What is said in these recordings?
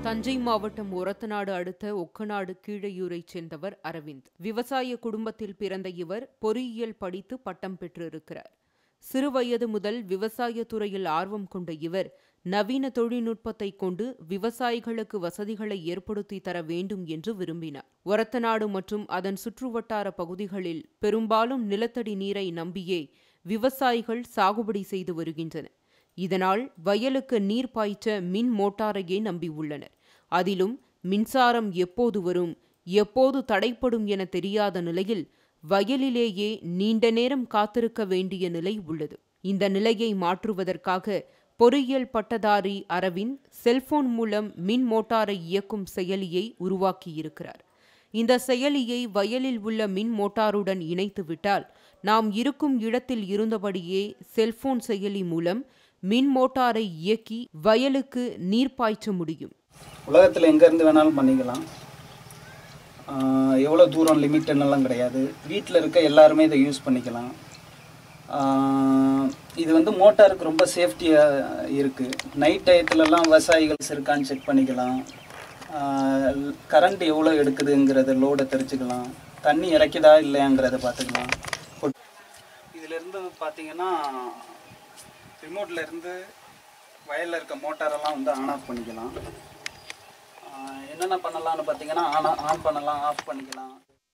தஞ்சை மாவட்டம் ஒரத்தநாடு அடுத்த ஒக்கநாடு கீழையூரைச் சேர்ந்தவர் அரவிந்த் விவசாய குடும்பத்தில் பிறந்த இவர் பொறியியல் படித்து பட்டம் பெற்றிருக்கிறார் சிறுவயது முதல் விவசாயத் துறையில் ஆர்வம் கொண்ட இவர் நவீன தொழில்நுட்பத்தை கொண்டு விவசாயிகளுக்கு வசதிகளை ஏற்படுத்தி தர வேண்டும் என்று விரும்பினார் ஒரத்தநாடு மற்றும் அதன் சுற்றுவட்டார பகுதிகளில் பெரும்பாலும் நிலத்தடி நீரை நம்பியே விவசாயிகள் சாகுபடி செய்து வருகின்றனர் இதனால் வயலுக்கு நீர் பாய்ச்ச மின் மோட்டாரையே நம்பியுள்ளனர் அதிலும் மின்சாரம் எப்போது வரும் எப்போது தடைப்படும் என தெரியாத நிலையில் வயலிலேயே நீண்ட நேரம் காத்திருக்க வேண்டிய நிலை உள்ளது இந்த நிலையை மாற்றுவதற்காக பொறியியல் பட்டதாரி அரவிந்த் செல்போன் மூலம் மின் மோட்டாரை இயக்கும் செயலியை உருவாக்கியிருக்கிறார் இந்த செயலியை வயலில் உள்ள மின் மோட்டாருடன் இணைத்துவிட்டால் நாம் இருக்கும் இடத்தில் இருந்தபடியே செல்போன் செயலி மூலம் மின் மோட்டாரை இயக்கி வயலுக்கு நீர் பாய்ச்ச முடியும் உலகத்தில் எங்கேருந்து வேணாலும் பண்ணிக்கலாம் ஆஹ் எவ்வளோ தூரம் லிமிட்டெல்லாம் கிடையாது வீட்டில் இருக்க எல்லாருமே இதை யூஸ் பண்ணிக்கலாம் ஆஹ் இது வந்து மோட்டாருக்கு ரொம்ப சேஃப்டியாக இருக்குது நைட் டயத்துலலாம் விவசாயிகள் இருக்கான்னு செக் பண்ணிக்கலாம் கரண்ட் எவ்வளோ எடுக்குதுங்கிறத லோடை தெரிஞ்சுக்கலாம் தண்ணி இறக்குதா இல்லையாங்கிறத பார்த்துக்கலாம் இதிலேருந்து பார்த்தீங்கன்னா ரிமோட்டில் இருந்து வயலில் இருக்க மோட்டாரெல்லாம் வந்து ஆன் ஆஃப் பண்ணிக்கலாம் ஆஹ் என்னென்ன பண்ணலாம்னு பார்த்தீங்கன்னா ஆன் ஆன் பண்ணலாம் ஆஃப் பண்ணிக்கலாம்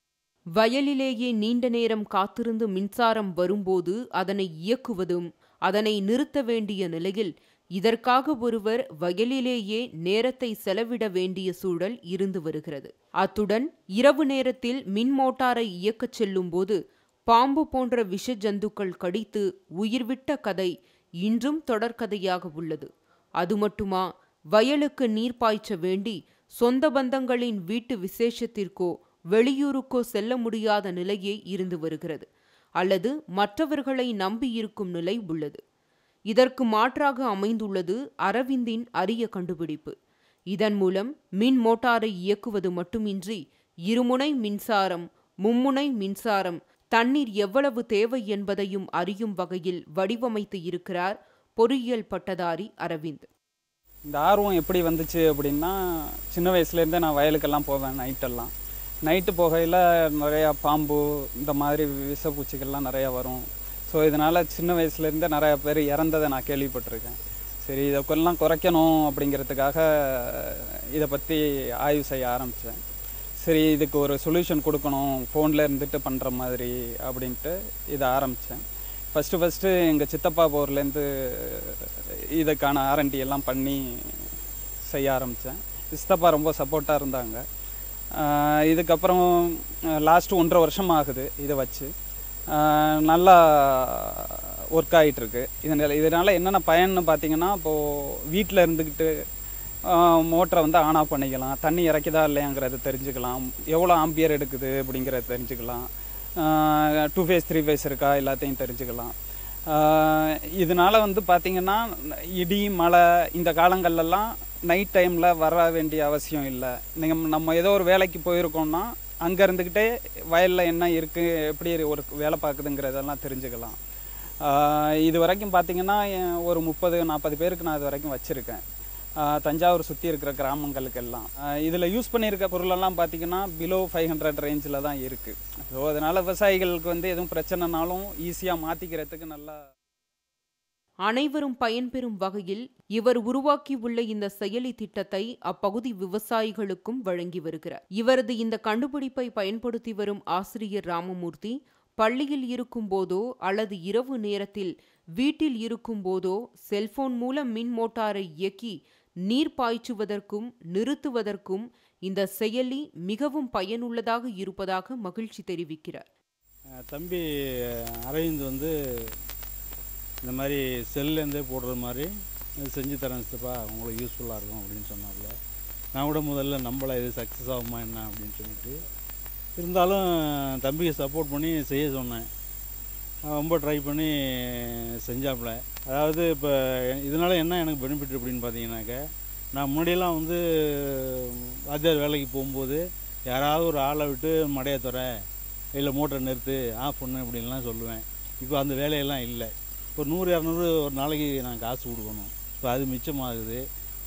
வயலிலேயே நீண்ட நேரம் காத்திருந்து மின்சாரம் வரும்போது அதனை இயக்குவதும் அதனை நிறுத்த வேண்டிய நிலையில் இதற்காக ஒருவர் வயலிலேயே நேரத்தை செலவிட வேண்டிய சூழல் இருந்து வருகிறது அத்துடன் இரவு நேரத்தில் மின் மோட்டாரை இயக்கச் செல்லும்போது பாம்பு போன்ற விஷ ஜந்துக்கள் கடித்து உயிர்விட்ட கதை இன்றும் தொடர்கதையாக உள்ளது அது மட்டுமா வயலுக்கு நீர் பாய்ச்ச வேண்டி சொந்த பந்தங்களின் வீட்டு விசேஷத்திற்கோ வெளியூருக்கோ செல்ல முடியாத நிலையே இருந்து வருகிறது அல்லது மற்றவர்களை நம்பியிருக்கும் நிலை உள்ளது இதற்கு மாற்றாக அமைந்துள்ளது அரவிந்தின் அரிய கண்டுபிடிப்பு இதன் மூலம் மின் மோட்டாரை இயக்குவது மட்டுமின்றி இருமுனை மின்சாரம் மும்முனை மின்சாரம் தண்ணீர் எவ்வளவு தேவை என்பதையும் அறியும் வகையில் வடிவமைத்து இருக்கிறார் பொறியியல் பட்டதாரி அரவிந்த் இந்த ஆர்வம் எப்படி வந்துச்சு அப்படின்னா சின்ன வயசுலேருந்தே நான் வயலுக்கெல்லாம் போவேன் நைட்டெல்லாம் நைட்டு போகையில் நிறையா பாம்பு இந்த மாதிரி விஷப்பூச்சிகள்லாம் நிறையா வரும் ஸோ இதனால் சின்ன வயசுலேருந்தே நிறையா பேர் இறந்ததை நான் கேள்விப்பட்டிருக்கேன் சரி இதற்கெல்லாம் குறைக்கணும் அப்படிங்கிறதுக்காக இதை பற்றி ஆய்வு செய்ய ஆரம்பித்தேன் சரி இதுக்கு ஒரு சொல்யூஷன் கொடுக்கணும் ஃபோனில் இருந்துட்டு பண்ணுற மாதிரி அப்படின்ட்டு இதை ஆரம்பித்தேன் ஃபஸ்ட்டு ஃபஸ்ட்டு எங்கள் சித்தப்பா போர்லேருந்து இதுக்கான ஆர்என்டி எல்லாம் பண்ணி செய்ய ஆரம்பித்தேன் சித்தப்பா ரொம்ப சப்போர்ட்டாக இருந்தாங்க ஆஹ் இதுக்கப்புறம் லாஸ்ட்டு ஒன்றரை வருஷம் ஆகுது இதை வச்சு ஆஹ் நல்லா ஒர்க் ஆகிட்டுருக்கு இதனால் இதனால் என்னென்ன பயன்னு பார்த்தீங்கன்னா இப்போது வீட்டில் இருந்துக்கிட்டு மோட்டரை வந்து ஆன் ஆஃப் பண்ணிக்கலாம் தண்ணி இறக்குதா இல்லையாங்கிறத தெரிஞ்சுக்கலாம் எவ்வளோ ஆம்பியர் எடுக்குது அப்படிங்கிறத தெரிஞ்சுக்கலாம் டூ ஃபேஸ் த்ரீ ஃபேஸ் இருக்கா எல்லாத்தையும் தெரிஞ்சுக்கலாம் ஆஹ் இதனால வந்து பார்த்திங்கன்னா இடி மழை இந்த காலங்கள்லாம் நைட் டைமில் வர வேண்டிய அவசியம் இல்லை நீங்கள் நம்ம ஏதோ ஒரு வேலைக்கு போயிருக்கோம்னா அங்கே இருந்துக்கிட்டே வயலில் என்ன இருக்குது எப்படி ஒரு வேலை பார்க்குதுங்கிறதெல்லாம் தெரிஞ்சுக்கலாம் ஆஹ் இது வரைக்கும் பார்த்தீங்கன்னா என் ஒரு முப்பது நாற்பது பேருக்கு நான் இது வரைக்கும் வச்சுருக்கேன் ஆஹ் தஞ்சாவூர் சுற்றி இருக்கிற கிராமங்களுக்கெல்லாம் இதில் யூஸ் பண்ணியிருக்க பொருளெல்லாம் பார்த்தீங்கன்னா பிலோ ஃபைவ் ஹண்ட்ரட் ரேஞ்சில் தான் இருக்குது ஸோ அதனால் விவசாயிகளுக்கு வந்து எதுவும் பிரச்சனைனாலும் ஈஸியாக மாற்றிக்கிறதுக்கு நல்லா அனைவரும் பயன்பெறும் வகையில் இவர் உருவாக்கியுள்ள இந்த செயலி திட்டத்தை அப்பகுதி விவசாயிகளுக்கும் வழங்கி வருகிறார் இவரது இந்த கண்டுபிடிப்பை பயன்படுத்தி வரும் ஆசிரியர் ராமமூர்த்தி பள்ளியில் இருக்கும்போதோ அல்லது இரவு நேரத்தில் வீட்டில் இருக்கும்போதோ செல்போன் மூலம் மின் மோட்டாரை இயக்கி நீர் பாய்ச்சுவதற்கும் நிறுத்துவதற்கும் இந்த செயலி மிகவும் பயனுள்ளதாக இருப்பதாக மகிழ்ச்சி தெரிவிக்கிறார் அஹ் தம்பி அரவிந்த் வந்து இந்த மாதிரி செல்லேருந்தே போடுற மாதிரி இது செஞ்சு தரேன் சித்தப்பா உங்களுக்கு யூஸ்ஃபுல்லாக இருக்கும் அப்படின்னு சொன்னாப்புல நான் கூட முதல்ல நம்பலை இது சக்ஸஸ் ஆகுமா என்ன அப்படின்னு சொல்லிட்டு இருந்தாலும் தம்பிக்கு சப்போர்ட் பண்ணி செய்ய சொன்னேன் அவன் ரொம்ப ட்ரை பண்ணி செஞ்சாப்புல அதாவது இப்போ இதனால் என்ன எனக்கு பெனிஃபிட் அப்படின்னு பார்த்தீங்கன்னாக்க நான் முன்னாடியெல்லாம் வந்து வாத்தியார் வேலைக்கு போகும்போது யாராவது ஒரு ஆளை விட்டு மடையை துற இல்லை மோட்டர் நிறுத்து ஆஃப் பண்ணு அப்படின்லாம் சொல்லுவேன் இப்போ அந்த வேலையெல்லாம் இல்லை ஒரு நூறு இரநூறு ஒரு நாளைக்கு நான் காசு கொடுக்கணும் இப்போ அது மிச்சமாகுது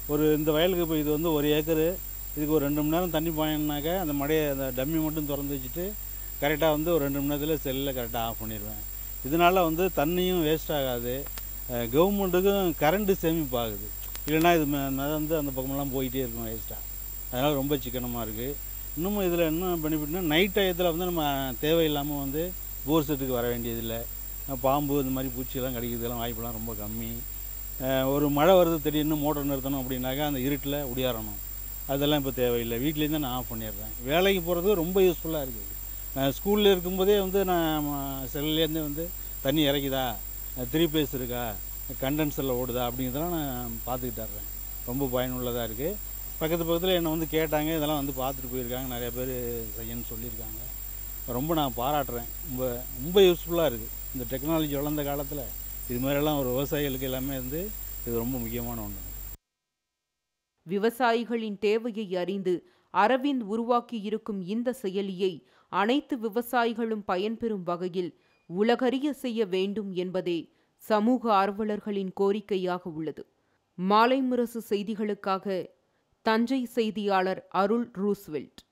ஒரு இந்த வயலுக்கு இப்போ இது வந்து ஒரு ஏக்கரு இதுக்கு ஒரு ரெண்டு மணி நேரம் தண்ணி பாயினாக்கா அந்த மடையை அந்த டம்மி மட்டும் திறந்து வச்சுட்டு கரெக்டாக வந்து ஒரு ரெண்டு மணி நேரத்தில் செல்லில் கரெக்டாக ஆஃப் பண்ணிடுவேன் இதனால் வந்து தண்ணியும் வேஸ்ட் ஆகாது கவர்மெண்ட்டுக்கும் கரண்ட்டு சேமிப்பாகுது இல்லைன்னா இது ம- ம- வந்து அந்த பக்கமெல்லாம் போயிட்டே இருக்கும் வேஸ்ட்டாக அதனால் ரொம்ப சிக்கனமாக இருக்குது இன்னமும் இதில் என்ன பெனிஃபிட்னா நைட் டயத்தில் வந்து நம்ம தேவையில்லாமல் வந்து போர் செட்டுக்கு வர வேண்டியதில்லை பாம்பு இந்த மாதிரி பூச்சியெல்லாம் கடிக்கிறதுக்கெல்லாம் வாய்ப்பெல்லாம் ரொம்ப கம்மி அஹ் ஒரு மழை வருது திடீர்னு மோட்டர் நிறுத்தணும் அப்படின்னாக்கா அந்த இருட்டில் ஒடியாரணும் அதெல்லாம் இப்போ தேவையில்லை வீட்லேருந்து நான் ஆஃப் பண்ணிடுறேன் வேலைக்கு போகிறது ரொம்ப யூஸ்ஃபுல்லாக இருக்குது நான் ஸ்கூலில் இருக்கும்போதே வந்து நான் செல்லேருந்து வந்து தண்ணி இறக்குதா த்ரீ பேஸ் இருக்கா கண்டென்சரில் ஓடுதா அப்படிங்கிறதெல்லாம் நான் பார்த்துக்கிட்டு வர்றேன் ரொம்ப பயனுள்ளதாக இருக்குது பக்கத்து பக்கத்தில் என்னை வந்து கேட்டாங்க இதெல்லாம் வந்து பார்த்துட்டு போயிருக்காங்க நிறைய பேர் செய்யன்னு சொல்லியிருக்காங்க ரொம்ப நான் பாராட்டுறேன் ரொம்ப ரொம்ப யூஸ்ஃபுல்லாக இருக்குது இந்த டெக்னாலஜி வளர்ந்த காலத்தில் இது மாதிரியெல்லாம் ஒரு விவசாயிகளுக்கு எல்லாமே வந்து இது ரொம்ப முக்கியமான ஒன்று விவசாயிகளின் தேவையை அறிந்து அரவிந்த் உருவாக்கியிருக்கும் இந்த செயலியை அனைத்து விவசாயிகளும் பயன்பெறும் வகையில் உலகறிய செய்ய வேண்டும் என்பதே சமூக ஆர்வலர்களின் கோரிக்கையாக உள்ளது மாலை முரசு செய்திகளுக்காக தஞ்சை செய்தியாளர் அருள் ரூஸ்வெல்ட்